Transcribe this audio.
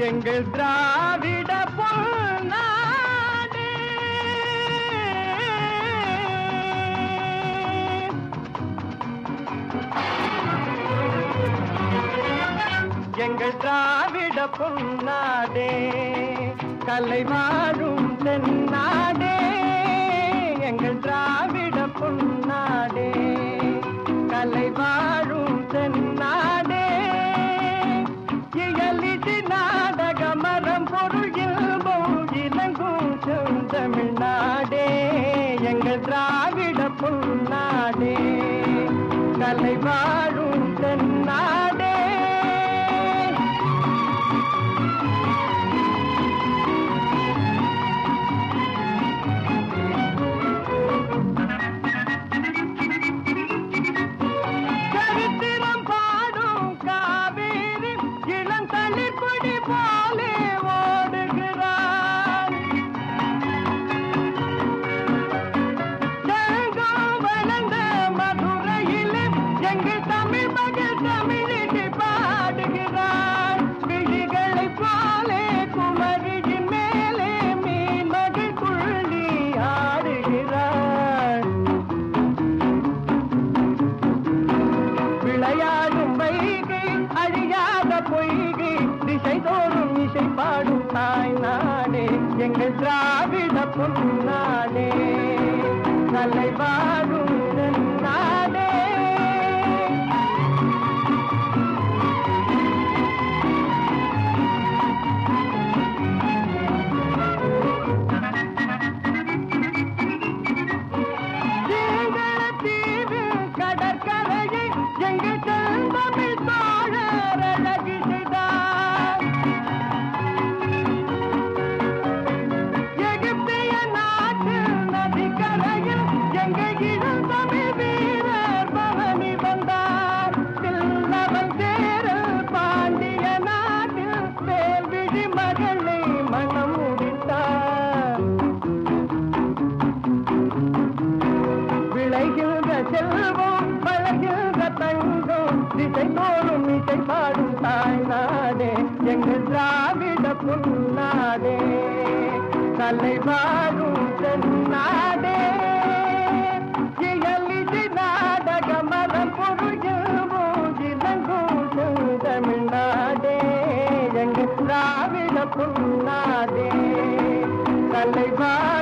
எங்கள் திராவிட பொன்னாடு எங்கள் திராவிட பொன்னாடே கலை வாழும் தென்னாடே எங்கள் திராவிட பொன்னாடே கலை வாழும் தென்னாடே இயலிது நாடக மரம் பொருள் இல்பம் இலங்கும் செந்தமிழ்நாடே எங்கள் திராவிட பொன்னாடே கலை வாழும் தென்னாடே சரித்திரம் பாடும் காவேரி இளந்தளிர் கொடி போலே ஓடுகிறார் செங்கம் வளர்ந்த மதுரையிலே எங்கள் தமிழ் மகள் தமிழிட்டு பாடுகிறார் விழிகளைப் போலே குமரியின் மேலே மீன் மகள் துள்ளி ஆடுகிறார் விளையாடும் வைகை அழியாத பொய்கை திசை தோறும் இசை பாடும் தாய் நாடே எங்கள் திராவிட பொன்னாடே கலை வாழும் நாடே தீவு கடற்கரையை எங்கள் செந்தமிழ் தோழர் அழகு செய்தார் எகிப்திய நாட்டு நதிக்கரையில் எங்கள் இளம் தமிழ் வீரர் பவனி வந்தார் தில்லவன் தேரல் பாண்டிய நாட்டில் வேல்விழி மகளை மனம் முடித்தார் விளைகின்ற செல்வம் வளர்கின்ற தங்கம் திசை தோறும் இசை பாடும் தாய் நாடே எங்கள் திராவிட பொன்னாடே கலை வாழும் தென்னாடே இயலிது நாடக மரம் பொருள்கும் இளங்கும் தமிழ்நாடே எங்கள் திராவிட பொன்னாடே கலை வாழும்